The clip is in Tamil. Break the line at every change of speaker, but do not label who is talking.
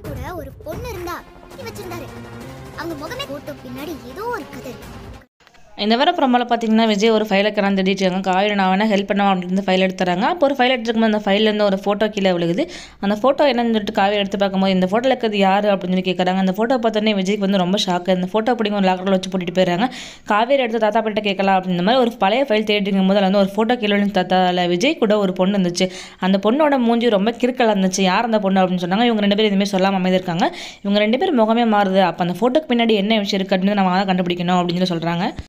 கூட ஒரு பொண்ணு இருந்தா இப்படி வச்சிருந்தாரு அவங்க முகமே போட்டோ பின்னாடி ஏதோ ஒரு கதை இருக்கு
இந்த வர ப்ரொமோவில் பார்த்தீங்கன்னா விஜய் ஒரு ஃபைலை கலந்து தேடிட்டாங்க காவிரி நான் வேணா ஹெல்ப் பண்ணவா அப்படின்னு ஃபைல் எடுத்துறாங்க அப்போ ஒரு ஃபைல் எடுத்துருக்கும்போது அந்த ஃபைல்லேருந்து ஒரு ஃபோட்டோ கீழே விழுகுது அந்த ஃபோட்டோ என்னன்னு சொல்லிட்டு காவிரி எடுத்து பார்க்கும்போது இந்த ஃபோட்டோவில் இருக்கிறது யார் அப்படின்னு சொல்லி கேட்குறாங்க அந்த ஃபோட்டோ பார்த்தோன்னே விஜய்க்கு வந்து ரொம்ப ஷாக்கு அந்த ஃபோட்டோ பிடிங்க ஒரு லாக்கரில் வச்சு போட்டுட்டு போயிடுறாங்க காவேரி எடுத்து தாத்தா கிட்ட கேட்கலாம் அப்படின்ற மாதிரி ஒரு பழைய ஃபைல் தேடிக்கும் போது அதுல வந்து ஒரு ஃபோட்டோ கீழே விழுந்து தாத்தாவில் விஜய் கூட ஒரு பொண்ணு இருந்துச்சு அந்த பொண்ணோட மூஞ்சி ரொம்ப கிறுக்கலாக இருந்துச்சு யார் அந்த பொண்ணு அப்படின்னு சொன்னாங்க இவங்க ரெண்டு பேரும் எதுவுமே சொல்லாமல் அமைதிருக்காங்க இவங்க ரெண்டு பேரும் முகமே மாறுது அப்போ அந்த ஃபோட்டோக்கு பின்னாடி என்ன விஷயம் இருக்குது அப்படின்னு நம்ம தான் கண்டுபிடிக்கணும் அப்படின்னு சொல்லி சொல்கிறாங்க